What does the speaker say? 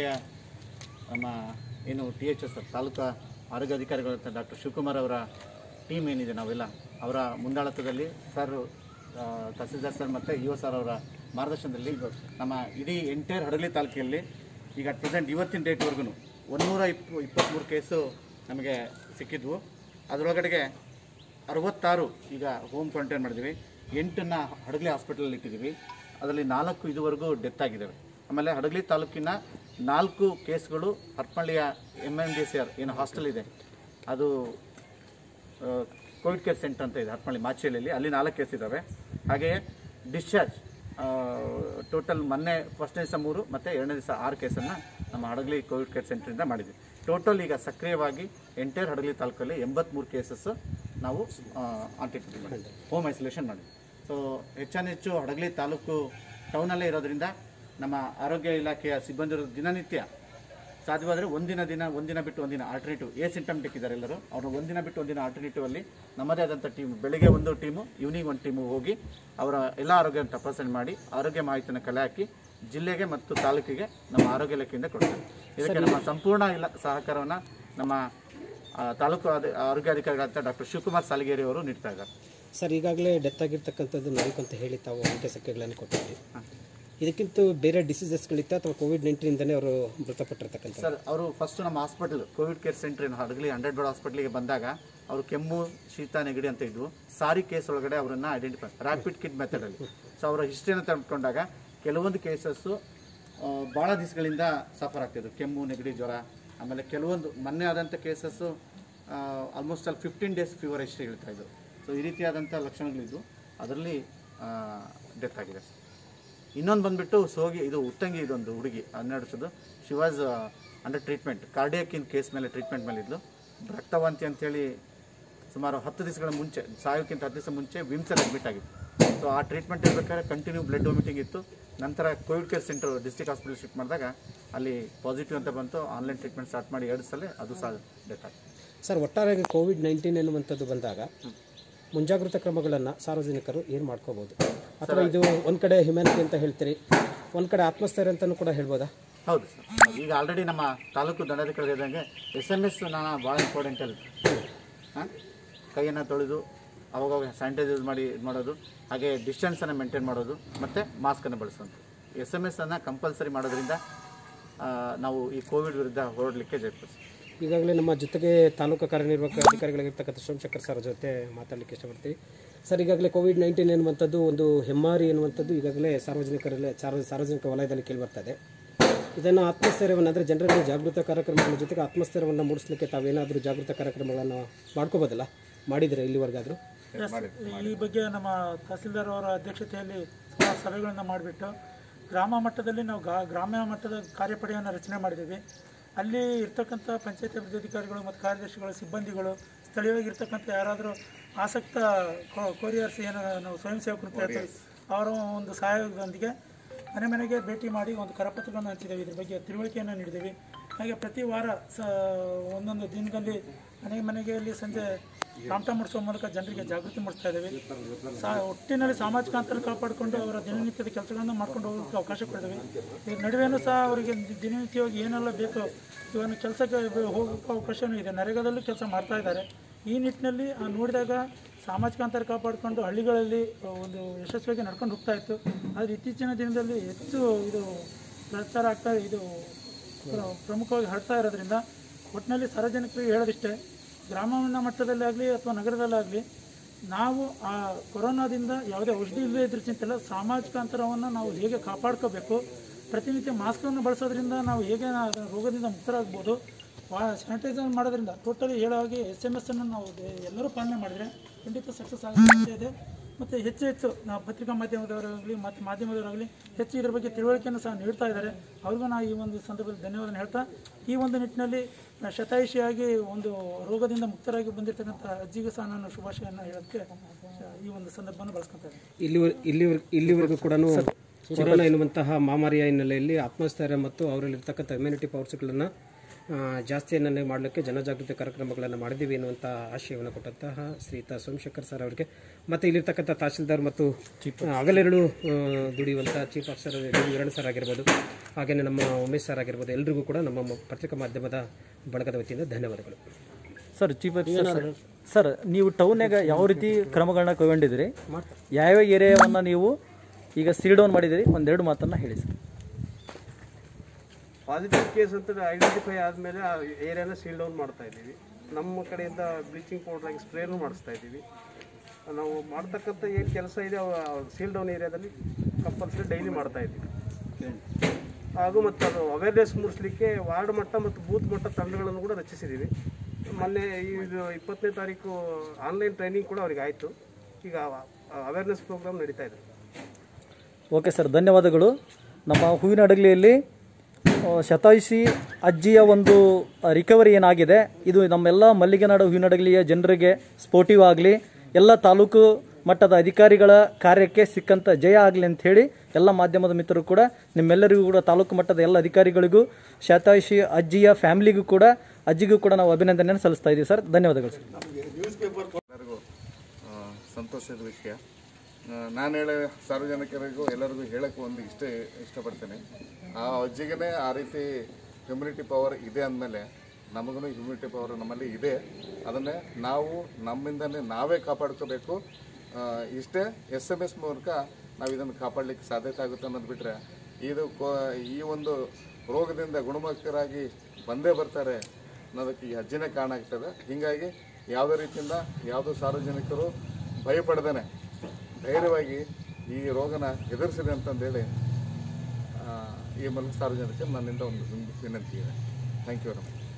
ಇಲಾಖೆಯ ನಮ್ಮ ಏನು ಟಿ ಎಚ್ ಎಸ್ ತಾಲೂಕಾ ಆರೋಗ್ಯ ಅಧಿಕಾರಿಗಳಂತ ಡಾಕ್ಟರ್ ಶಿವಕುಮಾರ್ ಅವರ ಟೀಮ್ ಏನಿದೆ ನಾವೆಲ್ಲ ಅವರ ಮುಂದಾಳತ್ವದಲ್ಲಿ ಸರ್ ಆ, ತಹಸೀಲ್ದಾರ್ ಸರ್ ಮತ್ತು ಇ ಸರ್ ಅವರ ಮಾರ್ಗದರ್ಶನದಲ್ಲಿ ನಮ್ಮ ಇಡೀ ಎಂಟೈರ್ ಹಡಗಲಿ ತಾಲೂಕಿನಲ್ಲಿ ಈಗ ಅಟ್ ಪ್ರೆಸೆಂಟ್ ಇವತ್ತಿನ ಡೇಟ್ವರೆಗೂ ಒಂದೂರ ಇಪ್ಪ ಇಪ್ಪತ್ತ್ಮೂರು ಕೇಸು ನಮಗೆ ಸಿಕ್ಕಿದ್ವು ಅದರೊಳಗಡೆಗೆ ಅರವತ್ತಾರು ಈಗ ಹೋಮ್ ಕ್ವಾರಂಟೈನ್ ಮಾಡಿದ್ವಿ ಎಂಟನ್ನು ಹಡಗಲಿ ಹಾಸ್ಪಿಟಲಲ್ಲಿ ಇಟ್ಟಿದ್ದೀವಿ ಅದರಲ್ಲಿ ನಾಲ್ಕು ಇದುವರೆಗೂ ಡೆತ್ ಆಗಿದ್ದಾವೆ ಆಮೇಲೆ ಹಡಗಲಿ ತಾಲೂಕಿನ ನಾಲ್ಕು ಕೇಸ್ಗಳು ಹರಪಳ್ಳಿಯ M M D C R ಏನು ಹಾಸ್ಟೆಲ್ ಇದೆ ಅದು ಕೋವಿಡ್ ಕೇರ್ ಸೆಂಟರ್ ಅಂತ ಇದೆ ಹರಪಳ್ಳಿ ಮಾಚಿಯಲ್ಲಿ ಅಲ್ಲಿ ನಾಲ್ಕು ಕೇಸ್ ಇದ್ದಾವೆ ಹಾಗೆಯೇ ಡಿಸ್ಚಾರ್ಜ್ ಟೋಟಲ್ ಮೊನ್ನೆ ಫಸ್ಟ್ನೇ ದಿವಸ ಮೂರು ಮತ್ತು ಎರಡನೇ ದಿವಸ ಆರು ಕೇಸನ್ನು ನಮ್ಮ ಹಡಗಲಿ ಕೋವಿಡ್ ಕೇರ್ ಸೆಂಟ್ರಿಂದ ಮಾಡಿದ್ವಿ ಟೋಟಲ್ ಈಗ ಸಕ್ರಿಯವಾಗಿ ಎಂಟೈರ್ ಹಡಗಲಿ ತಾಲೂಕಲ್ಲಿ ಎಂಬತ್ತ್ಮೂರು ಕೇಸಸ್ ನಾವು ಆಂಟಿಟ್ಯೂಡ್ ಮಾಡಿದ್ವಿ ಹೋಮ್ ಐಸೋಲೇಷನ್ ಮಾಡಿದ್ವಿ ಸೊ ಹೆಚ್ಚಾನೆಚ್ಚು ಹಡಗಲಿ ತಾಲೂಕು ಟೌನಲ್ಲೇ ಇರೋದ್ರಿಂದ ನಮ್ಮ ಆರೋಗ್ಯ ಇಲಾಖೆಯ ಸಿಬ್ಬಂದಿರು ದಿನನಿತ್ಯ ಸಾಧ್ಯವಾದರೆ ಒಂದಿನ ದಿನ ಒಂದಿನ ಬಿಟ್ಟು ಒಂದಿನ ಆಲ್ಟರ್ನೇಟಿವ್ ಎ ಸಿಂಟಮ್ಟಿಕ್ ಇದ್ದಾರೆ ಎಲ್ಲರೂ ಅವರು ಒಂದಿನ ಬಿಟ್ಟು ಒಂದಿನ ಆಲ್ಟರ್ನೇಟಿವ್ ಅಲ್ಲಿ ನಮ್ಮದೇ ಆದಂಥ ಟೀಮ್ ಬೆಳಿಗ್ಗೆ ಒಂದು ಟೀಮು ಈವ್ನಿಂಗ್ ಒಂದು ಟೀಮು ಹೋಗಿ ಅವರ ಎಲ್ಲ ಆರೋಗ್ಯ ತಪಾಸಣೆ ಮಾಡಿ ಆರೋಗ್ಯ ಮಾಹಿತಿಯನ್ನು ಕಲೆ ಹಾಕಿ ಜಿಲ್ಲೆಗೆ ಮತ್ತು ತಾಲೂಕಿಗೆ ನಮ್ಮ ಆರೋಗ್ಯ ಇಲಾಖೆಯಿಂದ ಕೊಡ್ತಾರೆ ಇದಕ್ಕೆ ನಮ್ಮ ಸಂಪೂರ್ಣ ಇಲ್ಲ ಸಹಕಾರವನ್ನು ನಮ್ಮ ಆ, ತಾಲೂಕು ಅಧಿ- ಆರೋಗ್ಯಾಧಿಕಾರಿಗಳಾದ ಡಾಕ್ಟರ್ ಶಿವಕುಮಾರ್ ಸಾಲಿಗೇರಿ ಅವರು ನೀಡ್ತಾ ಇದ್ದಾರೆ ಸರ್ ಈಗಾಗಲೇ ಡೆತ್ ಆಗಿರ್ತಕ್ಕಂಥದ್ದು ನಾಲ್ಕು ಅಂತ ಹೇಳಿ ತಾವು ಅಂಕೆ ಸಂಖ್ಯೆಗಳನ್ನು ಕೊಟ್ಟಿದ್ರಿ ಇದಕ್ಕಿಂತ ಬೇರೆ ಡಿಸೀಸಸ್ಗಳಿತ್ತ ಅಥವಾ ಕೋವಿಡ್ ನೈನ್ಟೀನಿಂದನೇ ಅವರು ಮೃತಪಟ್ಟಿರ್ತಕ್ಕಂಥ ಸರ್ ಅವರು ಫಸ್ಟ್ ನಮ್ಮ ಹಾಸ್ಪಿಟಲ್ ಕೋವಿಡ್ ಕೇರ್ ಸೆಂಟರ್ ಏನು ಹಡಗಲಿ ಹಂಡ್ರೆಡ್ ಬೆಡ್ ಹಾಸ್ಪಿಟ್ಲಿಗೆ ಬಂದಾಗ ಅವರು ಕೆಮ್ಮು ಶೀತ ನೆಗಡಿ ಅಂತ ಇದ್ವು ಸಾರಿ ಕೇಸ್ ಒಳಗಡೆ ಅವರನ್ನ ಐಡೆಂಟಿಫೈ ರ್ಯಾಪಿಡ್ ಕಿಟ್ ಮೆಥಡಲ್ಲಿ ಸೊ ಅವರ ಹಿಸ್ಟ್ರಿಯನ್ನು ತೆಗೆದುಕೊಂಡಾಗ ಕೆಲವೊಂದು ಕೇಸಸ್ಸು ಭಾಳ ದಿವಸಗಳಿಂದ ಸಫರ್ ಆಗ್ತಿದ್ರು ಕೆಮ್ಮು ನೆಗಡಿ ಜ್ವರ ಆಮೇಲೆ ಕೆಲವೊಂದು ಮೊನ್ನೆ ಆದಂಥ ಕೇಸಸ್ಸು ಆಲ್ಮೋಸ್ಟ್ ಅಲ್ಲಿ ಫಿಫ್ಟೀನ್ ಡೇಸ್ ಫೀವರ್ ಹಿಸ್ಟ್ರಿ ಹೇಳ್ತಾ ಇದ್ರು ಸೊ ಈ ರೀತಿಯಾದಂಥ ಲಕ್ಷಣಗಳಿದ್ವು ಅದರಲ್ಲಿ ಡೆತ್ ಆಗಿದೆ ಸರ್ ಇನ್ನೊಂದು ಬಂದ್ಬಿಟ್ಟು ಸೋಗಿ ಇದು ಉತ್ತಂಗಿ ಇದೊಂದು ಹುಡುಗಿ ಹನ್ನೆರಡು ವರ್ಷದ್ದು she was under treatment cardiac in case ಮೇಲೆ ಟ್ರೀಟ್ಮೆಂಟ್ ಮೇಲೆ ಇದ್ಲು ರಕ್ತವಾಂತಿ ಅಂತೇಳಿ ಸುಮಾರು ಹತ್ತು ದಿವಸಗಳ ಮುಂಚೆ ಸಾಯೋಕ್ಕಿಂತ ಹತ್ತು ದಿವಸ ಮುಂಚೆ ವಿಮ್ಸಲ್ಲಿ ಅಡ್ಮಿಟ್ ಆಗಿತ್ತು ಸೊ ಆ ಟ್ರೀಟ್ಮೆಂಟ್ ಇರ್ಬೇಕಾದ್ರೆ ಕಂಟಿನ್ಯೂ ಬ್ಲಡ್ ವಾಮಿಟಿಂಗ್ ಇತ್ತು ನಂತರ Covid care centre district hospital shift ಮಾಡಿದಾಗ ಅಲ್ಲಿ ಪಾಸಿಟಿವ್ ಅಂತ ಬಂತು ಆನ್ಲೈನ್ ಟ್ರೀಟ್ಮೆಂಟ್ ಸ್ಟಾರ್ಟ್ ಮಾಡಿ ಎರಡು ಸಲ ಅದು ಸಹ ಡೆತ್ ಆಗಿದೆ ಸರ್ ಒಟ್ಟಾರೆಯಾಗಿ ಕೋವಿಡ್ ನೈನ್ಟೀನ್ ಎನ್ನುವಂಥದ್ದು ಬಂದಾಗ ಮುಂಜಾಗ್ರತಾ ಕ್ರಮಗಳನ್ನು ಸಾರ್ವಜನಿಕರು ಏನು ಮಾಡ್ಕೋಬೋದು ಅಥವಾ ಇದು ಒಂದು ಕಡೆ ಹ್ಯುಮ್ಯಾನಿಟಿ ಅಂತ ಹೇಳ್ತೀರಿ ಒಂದು ಕಡೆ ಆತ್ಮಸ್ಥೈರ್ಯ ಅಂತಲೂ ಕೂಡ ಹೇಳ್ಬೋದಾ ಹೌದು ಸರ್ ಈಗ ಆಲ್ರೆಡಿ ನಮ್ಮ ತಾಲೂಕು ದಂಡಾಧಿಕಾರಿ ಹೇಳ್ದಂಗೆ ಎಸ್ ಎಮ್ ಎಸ್ ನಾನು ಭಾಳ ಇಂಪಾರ್ಟೆಂಟ್ ಅಲ್ಲಿ ಹಾಂ ಕೈಯನ್ನು ತೊಳೆದು ಅವಾಗವಾಗ ಸ್ಯಾನಿಟೈಸ್ ಯೂಸ್ ಮಾಡಿ ಇದು ಮಾಡೋದು ಹಾಗೆ ಡಿಸ್ಟೆನ್ಸನ್ನು ಮೇಂಟೈನ್ ಮಾಡೋದು ಮತ್ತು ಮಾಸ್ಕನ್ನು ಬಳಸೋದು ಎಸ್ ಎಮ್ ಎಸ್ ಅನ್ನು ಕಂಪಲ್ಸರಿ ಮಾಡೋದ್ರಿಂದ ಆ, ನಾವು ಈ ಕೋವಿಡ್ ವಿರುದ್ಧ ಹೋರಾಡಲಿಕ್ಕೆ ಜಯಿಸ್ತೀವಿ ಈಗಾಗಲೇ ನಮ್ಮ ಜೊತೆಗೆ ತಾಲೂಕು ಕಾರ್ಯನಿರ್ವಾಹಕ ಅಧಿಕಾರಿಗಳಾಗಿರ್ತಕ್ಕಂಥ ಸೋಮಶೇಖರ್ ಸರ್ ಜೊತೆ ಮಾತಾಡಲಿಕ್ಕೆ ಇಷ್ಟಪಡ್ತೀವಿ ಸರ್ ಈಗಾಗಲೇ ಕೋವಿಡ್ ನೈನ್ಟೀನ್ ಎನ್ನುವಂಥದ್ದು ಒಂದು ಹೆಮ್ಮಾರಿ ಎನ್ನುವಂಥದ್ದು ಈಗಾಗಲೇ ಸಾರ್ವಜನಿಕರಲ್ಲಿ ಸಾರ್ವ- ಸಾರ್ವಜನಿಕ ವಲಯದಲ್ಲಿ ಕೇಳಿಬರ್ತಾ ಇದೆ ಇದನ್ನು ಆತ್ಮಸ್ಥೈರ್ಯವನ್ನು ಅಂದರೆ ಜನರಲ್ಲಿ ಜಾಗೃತ ಕಾರ್ಯಕ್ರಮಗಳ ಜೊತೆಗೆ ಆತ್ಮಸ್ಥೈರ್ಯವನ್ನು ಮೂಡಿಸಲಿಕ್ಕೆ ತಾವೇನಾದರೂ ಜಾಗೃತ ಕಾರ್ಯಕ್ರಮಗಳನ್ನು ಮಾಡ್ಕೋಬೋದಲ್ಲ ಮಾಡಿದರೆ ಇಲ್ಲಿವರೆಗಾದರೂ ಈ ಬಗ್ಗೆ ನಮ್ಮ ತಹಸೀಲ್ದಾರ್ ಅವರ ಅಧ್ಯಕ್ಷತೆಯಲ್ಲಿ ಸುಮಾರು ಸಭೆಗಳನ್ನು ಮಾಡಿಬಿಟ್ಟು ಗ್ರಾಮ ಮಟ್ಟದಲ್ಲಿ ನಾವು ಗಾ ಗ್ರಾಮ್ಯ ಮಟ್ಟದ ಕಾರ್ಯಪಡೆಯನ್ನು ರಚನೆ ಮಾಡಿದ್ದೀವಿ ಅಲ್ಲಿ ಇರ್ತಕ್ಕಂಥ ಪಂಚಾಯತ್ ಅಭಿವೃದ್ಧಿ ಅಧಿಕಾರಿಗಳು ಮತ್ತು ಕಾರ್ಯದರ್ಶಿಗಳು ಸಿಬ್ಬಂದಿಗಳು ಸ್ಥಳೀಯವಾಗಿ ಇರ್ತಕ್ಕಂಥ ಯಾರಾದರೂ ಆಸಕ್ತ ಕೊರಿಯರ್ಸ್ ಏನು ನಾವು ಸ್ವಯಂ ಸೇವಕರು ಅಂತ ಹೇಳ್ತೀವಿ ಅವರ ಒಂದು ಸಹಯೋಗದೊಂದಿಗೆ ಮನೆ ಮನೆಗೆ ಭೇಟಿ ಮಾಡಿ ಒಂದು ಕರಪತ್ರಗಳನ್ನು ಹಂಚಿದ್ದೇವೆ ಇದ್ರ ಬಗ್ಗೆ ತಿಳುವಳಿಕೆಯನ್ನು ನೀಡಿದ್ದೀವಿ ಹಾಗೆ ಪ್ರತಿ ವಾರ ಸ ಒಂದೊಂದು ದಿನದಲ್ಲಿ ಮನೆ ಮನೆಗೆಯಲ್ಲಿ ಸಂಜೆ ರಾಮಟ ಮೂಡಿಸುವ ಮೂಲಕ ಜನರಿಗೆ ಜಾಗೃತಿ ಮೂಡಿಸ್ತಾ ಇದ್ದೇವೆ ಸಾ ಒಟ್ಟಿನಲ್ಲಿ ಸಾಮಾಜಿಕ ಅಂತರ ಕಾಪಾಡಿಕೊಂಡು ಅವರ ದಿನನಿತ್ಯದ ಕೆಲಸಗಳನ್ನು ಮಾಡ್ಕೊಂಡು ಹೋಗೋಕ್ಕೆ ಅವಕಾಶ ಕೊಡ್ತೇವೆ ಈ ನಡುವೆನೂ ಸಹ ಅವರಿಗೆ ದಿ- ದಿನನಿತ್ಯವಾಗಿ ಏನೆಲ್ಲ ಬೇಕು ಇವನು ಕೆಲಸಕ್ಕೆ ಹೋಗೋಕ್ಕೆ ಅವಕಾಶವೂ ಇದೆ ನರೇಗಾದಲ್ಲೂ ಕೆಲಸ ಮಾಡ್ತಾ ಇದ್ದಾರೆ ಈ ನಿಟ್ಟಿನಲ್ಲಿ ಆ, ನೋಡಿದಾಗ ಸಾಮಾಜಿಕ ಅಂತರ ಕಾಪಾಡಿಕೊಂಡು ಹಳ್ಳಿಗಳಲ್ಲಿ ಆ, ಒಂದು ಯಶಸ್ವಿಯಾಗಿ ನಡ್ಕೊಂಡು ಹೋಗ್ತಾ ಇತ್ತು ಆದರೆ ಇತ್ತೀಚಿನ ದಿನದಲ್ಲಿ ಹೆಚ್ಚು ಇದು ಪ್ರಚಾರ ಆಗ್ತಾ ಇದು ಪ್ರ- ಪ್ರಮುಖವಾಗಿ ಹರಡ್ತಾ ಇರೋದ್ರಿಂದ ಒಟ್ಟಿನಲ್ಲಿ ಸಾರ್ವಜನಿಕರಿಗೆ ಹೇಳೋದಿಷ್ಟೇ ಗ್ರಾಮೀಣ ಮಟ್ಟದಲ್ಲಿ ಆಗಲಿ ಅಥವಾ ನಗರದಲ್ಲಾಗಲಿ ನಾವು ಆ ಕೊರೋನಾದಿಂದ ಯಾವುದೇ ಔಷಧಿ ಇಲ್ಲದೇ ಇದ್ರ ಚಿಂತೆಲ್ಲ ಸಾಮಾಜಿಕ ಅಂತರವನ್ನು ನಾವು ಹೇಗೆ ಕಾಪಾಡ್ಕೋಬೇಕು ಪ್ರತಿನಿತ್ಯ ಮಾಸ್ಕನ್ನು ಬಳಸೋದ್ರಿಂದ ನಾವು ಹೇಗೆ ನಾ- ಅದರ ರೋಗದಿಂದ ಮುಕ್ತರಾಗ್ಬೋದು ವಾ ಸ್ಯಾನಿಟೈಸರ್ ಮಾಡೋದ್ರಿಂದ ಟೋಟಲಿ ಹೇಳೋ ಹಾಗೆ ಎಸ್ ಎಮ್ ಎಸ್ ಅನ್ನು ನಾವು ದೆ- ಎಲ್ಲರೂ ಪಾಲನೆ ಮಾಡಿದರೆ ಖಂಡಿತ ಸಕ್ಸಸ್ ಆಗುತ್ತೆ ಇದೆ ಮತ್ತು ಹೆಚ್ಚು ಹೆಚ್ಚು ನಾವು ಪತ್ರಿಕಾ ಮಾಧ್ಯಮದವರಾಗಲಿ ಮತ್ತು ಮಾಧ್ಯಮದವರಾಗಲಿ ಹೆಚ್ಚು ಇದ್ರ ಬಗ್ಗೆ ತಿಳುವಳಿಕೆಯನ್ನು ಸಹ ನೀಡ್ತಾ ಇದ್ದಾರೆ ಅವ್ರಿಗೂ ನಾವು ಈ ಒಂದು ಸಂದರ್ಭದಲ್ಲಿ ಧನ್ಯವಾದ ಹೇಳ್ತಾ ಈ ಒಂದು ನಿಟ್ಟಿನಲ್ಲಿ ಶತಾಯುಷಿಯಾಗಿ ಒಂದು ರೋಗದಿಂದ ಮುಕ್ತರಾಗಿ ಬಂದಿರತಕ್ಕಂಥ ಅಜ್ಜಿಗೂ ಸಹ ನಾನು ಶುಭಾಶಯವನ್ನು ಹೇಳೋಕ್ಕೆ ಈ ಒಂದು ಸಂದರ್ಭವನ್ನು ಬಳಸ್ಕೊತಾ ಇದ್ದೀನಿ ಇಲ್ಲಿ ಇಲ್ಲಿವರೆಗೂ ಇಲ್ಲಿವರೆಗೂ ಕೂಡ ಕೊರೋನಾ ಎನ್ನುವಂತಹ ಮಾಮಾರಿಯ ಹಿನ್ನೆಲೆಯಲ್ಲಿ ಆತ್ಮಸ್ಥೈರ್ಯ ಮತ್ತು ಅವರಲ್ಲಿರ್ತಕ್ಕಂಥ ಇಮ್ಯುನಿಟಿ ಪವರ್ಸ್ಗಳನ್ನು ಆ, ಜಾಸ್ತಿ ನನಗೆ ಮಾಡಲಿಕ್ಕೆ ಜನಜಾಗೃತಿ ಕಾರ್ಯಕ್ರಮಗಳನ್ನು ಮಾಡಿದ್ದೀವಿ ಎನ್ನುವಂಥ ಆಶಯವನ್ನು ಕೊಟ್ಟಂತಹ ಶ್ರೀಯುತ ಸೋಮಶೇಖರ್ ಸರ್ ಅವರಿಗೆ ಮತ್ತು ಇಲ್ಲಿರ್ತಕ್ಕಂಥ ತಹಶೀಲ್ದಾರ್ ಮತ್ತು ಆ, ಹಗಲಿರುಳು ಆ, ದುಡಿಯುವಂಥ chief officer D Veeranna sir ಆಗಿರ್ಬೋದು ಹಾಗೆಯೇ ನಮ್ಮ ಉಮೇಶ್ ಸರ್ ಆಗಿರ್ಬೋದು ಎಲ್ರಿಗೂ ಕೂಡ ನಮ್ಮ ಮ- ಪತ್ರಿಕಾ ಮಾಧ್ಯಮದ ಬಳಗದ ವತಿಯಿಂದ ಧನ್ಯವಾದಗಳು ಸರ್ ಚೀಫ್ ಸರ್ ಸರ್ ನೀವು ಟೌನ್ಯಾಗ ಯಾವ ರೀತಿ ಕ್ರಮಗಳನ್ನ ಕೈಗೊಂಡಿದ್ದೀರಿ ಯಾವ್ಯಾವ ಏರಿಯಾವನ್ನು ನೀವು ಈಗ ಸೀಲ್ ಡೌನ್ ಮಾಡಿದ್ದೀರಿ ಒಂದೆರಡು ಮಾತನ್ನು ಹೇಳಿ ಸರ್ ಪಾಸಿಟಿವ್ ಕೇಸ್ ಅಂತ ಐಡೆಂಟಿಫೈ ಆದಮೇಲೆ ಆ ಏರಿಯಾನ ಸೀಲ್ ಡೌನ್ ಮಾಡ್ತಾ ಇದ್ದೀವಿ ನಮ್ಮ ಕಡೆಯಿಂದ ಬ್ಲೀಚಿಂಗ್ ಪೌಡರ್ ಆಗಿ ಸ್ಪ್ರೇನು ಮಾಡಿಸ್ತಾ ಇದ್ದೀವಿ ನಾವು ಮಾಡ್ತಕ್ಕಂಥ ಏನು ಕೆಲಸ ಇದೆ ಸೀಲ್ ಡೌನ್ ಏರಿಯಾದಲ್ಲಿ ಕಂಪಲ್ಸರಿ ಡೈಲಿ ಮಾಡ್ತಾ ಇದ್ದೀವಿ ಹಾಗೂ ಮತ್ತು ಅದು ಅವೇರ್ನೆಸ್ ಮೂಡಿಸ್ಲಿಕ್ಕೆ ವಾರ್ಡ್ ಮಟ್ಟ ಮತ್ತು ಬೂತ್ ಮಟ್ಟ ತಂಡಗಳನ್ನು ಕೂಡ ರಚಿಸಿದ್ದೀವಿ ಮೊನ್ನೆ ಇದು ಇಪ್ಪತ್ತನೇ ತಾರೀಕು ಆನ್ಲೈನ್ ಟ್ರೈನಿಂಗ್ ಕೂಡ ಅವ್ರಿಗೆ ಆಯಿತು ಈಗ ಅವೇರ್ನೆಸ್ ಪ್ರೋಗ್ರಾಮ್ ನಡೀತಾ ಇದೆ ಓಕೆ ಸರ್ ಧನ್ಯವಾದಗಳು ನಮ್ಮ ಹೂವಿನ ಹಡಗಲಿಯಲ್ಲಿ ಆ, ಶತಾಯುಷಿ ಅಜ್ಜಿಯ ಒಂದು ರಿಕವರಿ ಏನಾಗಿದೆ ಇದು ನಮ್ಮೆಲ್ಲ ಮಲ್ಲಿಗೆನಾಡು ಹೂವಿನ ಹಡಗಲಿಯ ಜನರಿಗೆ ಸ್ಪೋರ್ಟಿವ್ ಆಗಲಿ ಎಲ್ಲ ತಾಲೂಕು ಮಟ್ಟದ ಅಧಿಕಾರಿಗಳ ಕಾರ್ಯಕ್ಕೆ ಸಿಕ್ಕಂಥ ಜಯ ಆಗಲಿ ಅಂತ ಹೇಳಿ ಎಲ್ಲ ಮಾಧ್ಯಮದ ಮಿತ್ರರು ಕೂಡ ನಿಮ್ಮೆಲ್ಲರಿಗೂ ಕೂಡ ತಾಲೂಕು ಮಟ್ಟದ ಎಲ್ಲ ಅಧಿಕಾರಿಗಳಿಗೂ ಶತಾಯುಷಿ ಅಜ್ಜಿಯ ಫ್ಯಾಮಿಲಿಗೂ ಕೂಡ ಅಜ್ಜಿಗೂ ಕೂಡ ನಾವು ಅಭಿನಂದನೆಯನ್ನು ಸಲ್ಲಿಸ್ತಾ ಇದ್ದೀವಿ ಸರ್ ಧನ್ಯವಾದಗಳು ಸರ್ ಎಲ್ಲರಿಗೂ ಆ, ಸಂತೋಷದ ವಿಷಯ ನಾನು ಹೇಳ ಸಾರ್ವಜನಿಕರಿಗೂ ಎಲ್ಲರಿಗೂ ಹೇಳಕ್ಕೆ ಒಂದು ಇಷ್ಟ ಇಷ್ಟಪಡ್ತೇನೆ ಆ ಅಜ್ಜಿಗೆ ಆ ರೀತಿ ಹ್ಯುಮಿನಿಟಿ ಪವರ್ ಇದೆ ಅಂದಮೇಲೆ ನಮಗೂ ಹ್ಯುಮಿನಿಟಿ ಪವರ್ ನಮ್ಮಲ್ಲಿ ಇದೆ ಅದನ್ನೇ ನಾವು ನಮ್ಮಿಂದನೇ ನಾವೇ ಕಾಪಾಡ್ಕೋಬೇಕು ಆ, ಇಷ್ಟೇ ಎಸ್ ಎಮ್ ಎಸ್ ಮೂಲಕ ನಾವು ಇದನ್ನು ಕಾಪಾಡಲಿಕ್ಕೆ ಸಾಧ್ಯತೆ ಆಗುತ್ತೆ ಅನ್ನೋದು ಬಿಟ್ಟರೆ ಇದು ಕೋ- ಈ ಒಂದು ರೋಗದಿಂದ ಗುಣಮುಖರಾಗಿ ಬಂದೇ ಬರ್ತಾರೆ ಅನ್ನೋದಕ್ಕೆ ಈ ಅಜ್ಜಿನೇ ಕಾರಣ ಆಗ್ತದೆ ಹೀಗಾಗಿ ಯಾವುದೇ ರೀತಿಯಿಂದ ಯಾವುದೋ ಸಾರ್ವಜನಿಕರು ಭಯಪಡ್ದೇನೆ ಧೈರ್ಯವಾಗಿ ಈ ರೋಗನ ಎದುರಿಸಿದೆ ಅಂತಂದೇಳಿ ಆ, ಈ ಮೂಲಕ ಸಾರ್ವಜನಿಕರು ನನ್ನಿಂದ ಒಂದು ವಿನಂತಿ ಇದೆ ಥ್ಯಾಂಕ್ ಯು ವೆರಿ ಮಚ್